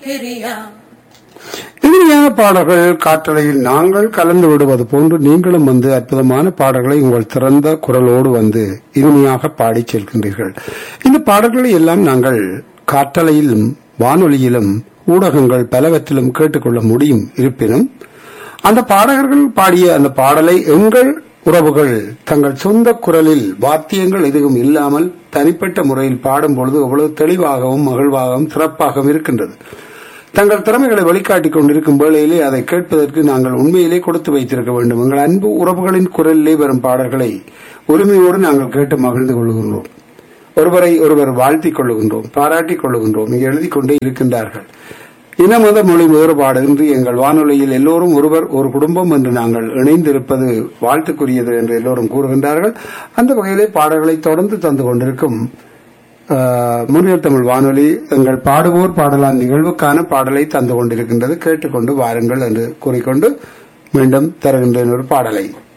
கிரியா இனிமையான பாடல்கள் காற்றலையில் நாங்கள் கலந்து விடுவது போன்று நீங்களும் வந்து அற்புதமான பாடல்களை உங்கள் திறந்த குரலோடு வந்து இனிமையாக பாடிச் செல்கின்றீர்கள் இந்த பாடல்களை எல்லாம் நாங்கள் காற்றலையிலும் வானொலியிலும் ஊடகங்கள் பலவற்றிலும் கேட்டுக்கொள்ள முடியும் இருப்பினும் அந்த பாடகர்கள் பாடிய அந்த பாடலை எங்கள் உறவுகள் தங்கள் சொந்த குரலில் வாத்தியங்கள் எதுவும் இல்லாமல் தனிப்பட்ட முறையில் பாடும் பொழுது அவ்வளவு தெளிவாகவும் மகிழ்வாகவும் சிறப்பாகவும் இருக்கின்றது தங்கள் திறமைகளை வெளிக்காட்டிக் கொண்டிருக்கும் வேளையிலே அதை கேட்பதற்கு நாங்கள் உண்மையிலே கொடுத்து வைத்திருக்க வேண்டும் எங்கள் அன்பு உறவுகளின் குரலிலே வரும் பாடல்களை உரிமையோடு நாங்கள் கேட்டு மகிழ்ந்து கொள்கின்றோம் ஒருவரை ஒருவர் வாழ்த்திக் கொள்ளுகின்றோம் பாராட்டிக் கொள்ளுகின்றோம் இங்கே எழுதிக் கொண்டே இருக்கின்றார்கள் இன மத மொழி வேறுபாடு இன்றி எங்கள் வானொலியில் எல்லோரும் ஒருவர் ஒரு குடும்பம் என்று நாங்கள் இணைந்திருப்பது வாழ்த்துக்குரியது என்று எல்லோரும் கூறுகின்றார்கள் அந்த வகையிலே பாடல்களை தொடர்ந்து தந்து கொண்டிருக்கும் ஆஹ், முன்னில் தமிழ் வானொலி எங்கள் பாடுவோர் பாடலான் நிகழ்வுக்கான பாடலை தந்து கொண்டிருக்கின்றது கேட்டுக்கொண்டு வாருங்கள் என்று கூறிக்கொண்டு மீண்டும் தருகின்றேன் ஒரு பாடலை